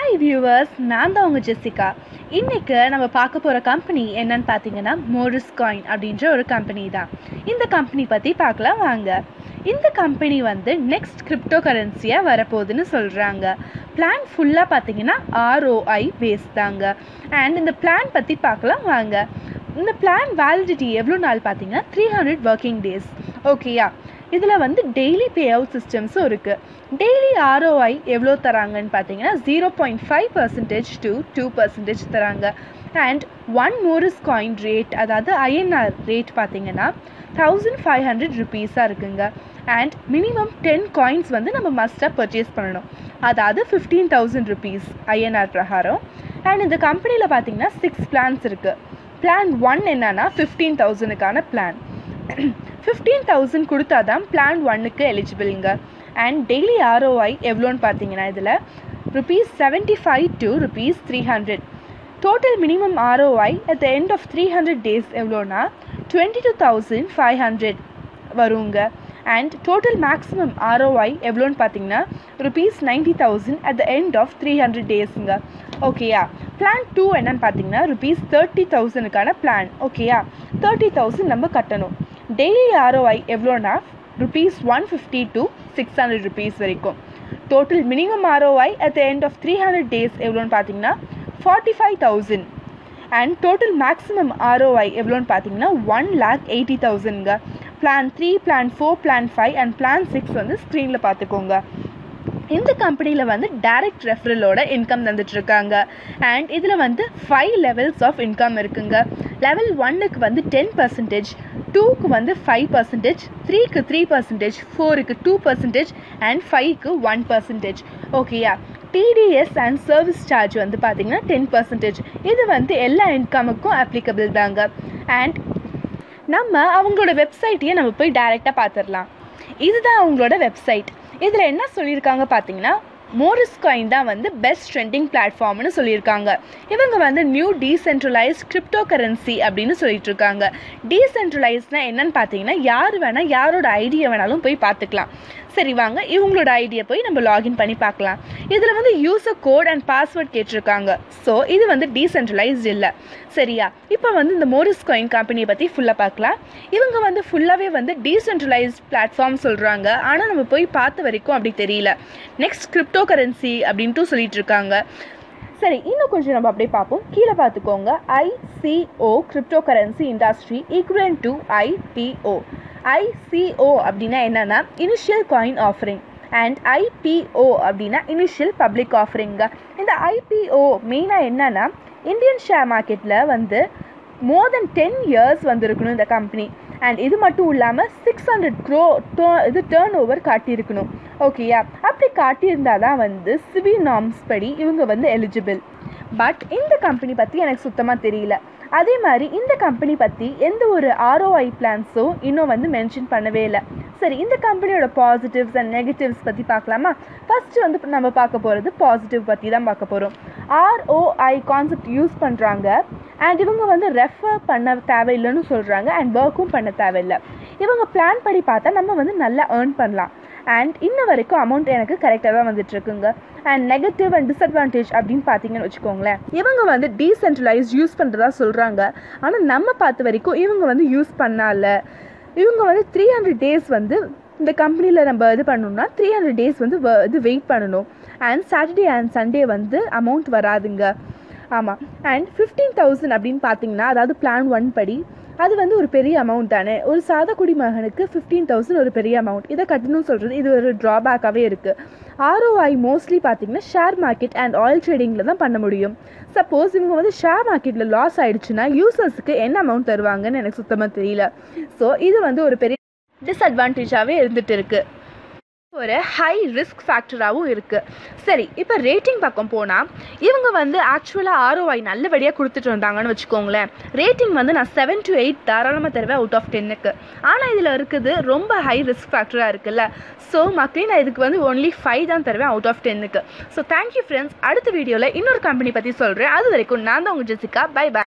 hi viewers நான் தான் உங்கள் ஜெசிகா இன்னைக்கு நம்ம பார்க்க போகிற கம்பெனி என்னன்னு பார்த்தீங்கன்னா மோரிஸ் காயின் அப்படின்ற ஒரு கம்பெனி தான் இந்த கம்பெனி பற்றி பார்க்கலாம் வாங்க இந்த கம்பெனி வந்து நெக்ஸ்ட் கிரிப்டோ கரன்சியாக வரப்போகுதுன்னு சொல்கிறாங்க பிளான் ஃபுல்லாக பார்த்தீங்கன்னா ஆர்ஓஐ பேஸ் தாங்க அண்ட் இந்த பிளான் பற்றி பார்க்கலாம் வாங்க இந்த பிளான் வேலிடிட்டி எவ்வளோ நாள் பார்த்தீங்கன்னா த்ரீ ஹண்ட்ரட் ஒர்க்கிங் டேஸ் ஓகேயா இதில் வந்து டெய்லி பே அவுட் சிஸ்டம்ஸும் இருக்குது டெய்லி ஆர்ஓஐ எவ்வளோ தராங்கன்னு பார்த்தீங்கன்னா zero point five percentage to two percentage தராங்க and one Morris coin rate அதாவது ஐஎன்ஆர் ரேட் பார்த்தீங்கன்னா தௌசண்ட் ஃபைவ் ஹண்ட்ரட் ருபீஸாக இருக்குங்க அண்ட் மினிமம் டென் காயின்ஸ் வந்து நம்ம மஸ்ட்டாக பர்ச்சேஸ் பண்ணணும் அதாவது ஃபிஃப்டீன் தௌசண்ட் ருபீஸ் ஐஎன்ஆர் பிரகாரம் அண்ட் இந்த கம்பெனியில் பார்த்தீங்கன்னா சிக்ஸ் பிளான்ஸ் இருக்குது பிளான் ஒன் என்னன்னா ஃபிஃப்டீன் தௌசண்ட்க்கான பிளான் ஃபிஃப்டீன் தௌசண்ட் கொடுத்தா தான் பிளான் ஒன்னுக்கு எலிஜிபிள்ங்க அண்ட் டெய்லி ஆர்ஓஐ எவ்வளோன்னு பார்த்தீங்கன்னா இதில் rupees seventy five to rupees three hundred total minimum ROI at the end of three hundred days எவ்வளோனா twenty two thousand five hundred வருங்க அண்ட் டோட்டல் மேக்ஸிமம் ஆர்ஓஐ எவ்வளோன்னு பார்த்தீங்கன்னா rupees ninety thousand at the end of three hundred டேஸுங்க ஓகேயா plan two என்னன்னு பார்த்தீங்கன்னா rupees thirty தௌசண்ட்க்கான plan ஓகேயா தேர்ட்டி தௌசண்ட் நம்ம கட்டணும் டெய்லி ஆர்ஓஐ எவ்வளோனா rupees one fifty to six hundred rupees வரைக்கும் total minimum ROI at the end of three hundred days எவ்வளோன்னு பார்த்தீங்கன்னா forty five thousand and total maximum ROI எவ்வளோன்னு பார்த்தீங்கன்னா ஒன் லேக் எயிட்டி தௌசண்ட்ங்க plan three plan four plan five and plan six வந்து ஸ்க்ரீனில் பார்த்துக்கோங்க இந்த கம்பெனியில் வந்து டைரக்ட் ரெஃபரலோட இன்கம் தந்துட்டுருக்காங்க அண்ட் இதில் வந்து ஃபைவ் லெவல்ஸ் ஆஃப் இன்கம் இருக்குங்க லெவல் ஒன்னுக்கு வந்து டென் பர்சன்டேஜ் டூக்கு வந்து ஃபைவ் பர்சன்டேஜ் த்ரீக்கு த்ரீ பர்சன்டேஜ் ஃபோருக்கு டூ பர்சன்டேஜ் அண்ட் ஃபைவ்க்கு ஒன் பர்சன்டேஜ் ஓகேயா டிடிஎஸ் அண்ட் சர்வீஸ் சார்ஜ் வந்து பார்த்தீங்கன்னா டென் பர்சன்டேஜ் இது வந்து எல்லா இன்கமுக்கும் அப்ளிகபிள் தாங்க அண்ட் நம்ம அவங்களோட வெப்சைட்டையே நம்ம போய் டைரெக்டாக பார்த்துடலாம் இதுதான் அவங்களோட வெப்சைட் இதில் என்ன சொல்லியிருக்காங்க பார்த்தீங்கன்னா மோரிஸ் காயின் தான் வந்து பெஸ்ட் ட்ரெண்டிங் பிளாட்ஃபார்ம்னு சொல்லியிருக்காங்க இவங்க வந்து நியூ டீசென்ட்ரலைஸ்ட் கிரிப்டோ கரன்சி அப்படின்னு சொல்லிட்டு இருக்காங்க டீசென்ட்ரலைஸ்னால் என்னன்னு பார்த்தீங்கன்னா யார் வேணால் யாரோட ஐடியா வேணாலும் போய் பார்த்துக்கலாம் சரி வாங்க இவங்களோட ஐடியா போய் நம்ம லாகின் பண்ணி பார்க்கலாம் இதில் வந்து யூசர் கோட் அண்ட் பாஸ்வேர்ட் கேட்டிருக்காங்க ஸோ இது வந்து டீசென்ட்ரலைஸ்ட் இல்லை சரியா இப்போ வந்து இந்த மோரிஸ் காயின் கம்பெனியை பற்றி ஃபுல்லாக பார்க்கலாம் இவங்க வந்து ஃபுல்லாகவே வந்து டீசென்ட்ரலைஸ்ட் பிளாட்ஃபார்ம் சொல்கிறாங்க ஆனால் நம்ம போய் பார்த்த வரைக்கும் அப்படி தெரியல நெக்ஸ்ட் கிரிப்டோ கரன்சி அப்படின்ட்டு சொல்லிட்டு இருக்காங்க சரி இன்னும் கொஞ்சம் நம்ம அப்படியே பார்ப்போம் கீழே பார்த்துக்கோங்க ICO cryptocurrency industry equal to IPO ICO அப்படின்னா என்னன்னா initial coin offering and IPO அப்படின்னா இனிஷியல் பப்ளிக் ஆஃபரிங்க இந்த ஐபிஓ மெயினாக என்னன்னா இந்தியன் ஷேர் மார்க்கெட்டில் வந்து மோர் தென் டென் இயர்ஸ் வந்திருக்கணும் இந்த கம்பெனி அண்ட் இது மட்டும் இல்லாமல் சிக்ஸ் ஹண்ட்ரட் க்ரோ இது டேர்ன் ஓவர் காட்டியிருக்கணும் ஓகேயா அப்படி காட்டியிருந்தால் தான் வந்து சிவி நார்ம்ஸ் படி இவங்க வந்து எலிஜிபிள் பட் இந்த கம்பெனி பற்றி எனக்கு சுத்தமாக தெரியல அதே மாதிரி இந்த கம்பெனி பற்றி எந்த ஒரு ஆர்ஓஐ பிளான்ஸும் இன்னும் வந்து மென்ஷன் பண்ணவே இல்லை சரி இந்த கம்பெனியோட பாசிட்டிவ்ஸ் அண்ட் நெகட்டிவ்ஸ் பற்றி பார்க்கலாமா ஃபஸ்ட்டு வந்து நம்ம பார்க்க போகிறது பாசிட்டிவ் பற்றி தான் பார்க்க போகிறோம் ஆர்ஓஐ கான்செப்ட் யூஸ் பண்ணுறாங்க அண்ட் இவங்க வந்து ரெஃபர் பண்ண தேவையில்லைன்னு சொல்கிறாங்க அண்ட் ஒர்க்கும் பண்ண தேவையில்லை இவங்க பிளான் படி பார்த்தா நம்ம வந்து நல்லா ஏர்ன் பண்ணலாம் அண்ட் இன்ன வரைக்கும் அமௌண்ட் எனக்கு கரெக்டாக தான் வந்துட்டுருக்குங்க அண்ட் நெகட்டிவ் அண்ட் டிஸ்அட்வான்டேஜ் அப்படின்னு பார்த்தீங்கன்னு வச்சுக்கோங்களேன் இவங்க வந்து டீசென்ட்ரலைஸ் யூஸ் பண்ணுறதா சொல்கிறாங்க ஆனால் நம்ம பார்த்த வரைக்கும் இவங்க வந்து யூஸ் பண்ணால இவங்க வந்து த்ரீ ஹண்ட்ரட் டேஸ் வந்து இந்த கம்பெனியில் நம்ம இது பண்ணணும்னா த்ரீ ஹண்ட்ரட் டேஸ் வந்து இது வெயிட் பண்ணணும் அண்ட் சாட்டர்டே அண்ட் சண்டே வந்து அமௌண்ட் வராதுங்க ஆமாம் அண்ட் ஃபிஃப்டீன் தௌசண்ட் அப்படின்னு பார்த்தீங்கன்னா அதாவது பிளான் ஒன் படி அது வந்து ஒரு பெரிய அமௌண்ட் தானே ஒரு சாத குடிமகனுக்கு ஃபிஃப்டீன் தௌசண்ட் ஒரு பெரிய அமௌண்ட் இதை கட்டணும்னு சொல்கிறது இது ஒரு ட்ராபேக்காகவே இருக்குது ஆர்ஓஐ மோஸ்ட்லி பார்த்தீங்கன்னா ஷேர் மார்க்கெட் அண்ட் ஆயில் ட்ரேடிங்கில் தான் பண்ண முடியும் சப்போஸ் இவங்க வந்து ஷேர் மார்க்கெட்டில் லாஸ் ஆயிடுச்சுன்னா யூசர்ஸுக்கு என்ன அமௌண்ட் தருவாங்கன்னு எனக்கு சுத்தமாக தெரியல ஸோ இது வந்து ஒரு பெரிய டிஸ்அட்வான்டேஜாகவே இருந்துட்டு இருக்குது ஒரு ஹை ரிஸ்க் ஃபேக்டராகவும் இருக்குது சரி இப்போ ரேட்டிங் பக்கம் போனால் இவங்க வந்து ஆக்சுவலாக ஆர்ஓஐ நல்லபடியாக கொடுத்துட்டு இருந்தாங்கன்னு வச்சுக்கோங்களேன் ரேட்டிங் வந்து நான் செவன் டு எயிட் தாராளமாக தருவேன் அவுட் ஆஃப் டென்னுக்கு ஆனால் இதில் இருக்குது ரொம்ப ஹை ரிஸ்க் ஃபேக்டராக இருக்குல்ல ஸோ மக்களே நான் இதுக்கு வந்து ஒன்லி ஃபைவ் தான் தருவேன் அவுட் ஆஃப் டென்னுக்கு ஸோ தேங்க்யூ ஃப்ரெண்ட்ஸ் அடுத்த வீடியோவில் இன்னொரு கம்பெனி பற்றி சொல்கிறேன் அது வரைக்கும் நான் தான் உங்கள் ஜெசிகா பை பை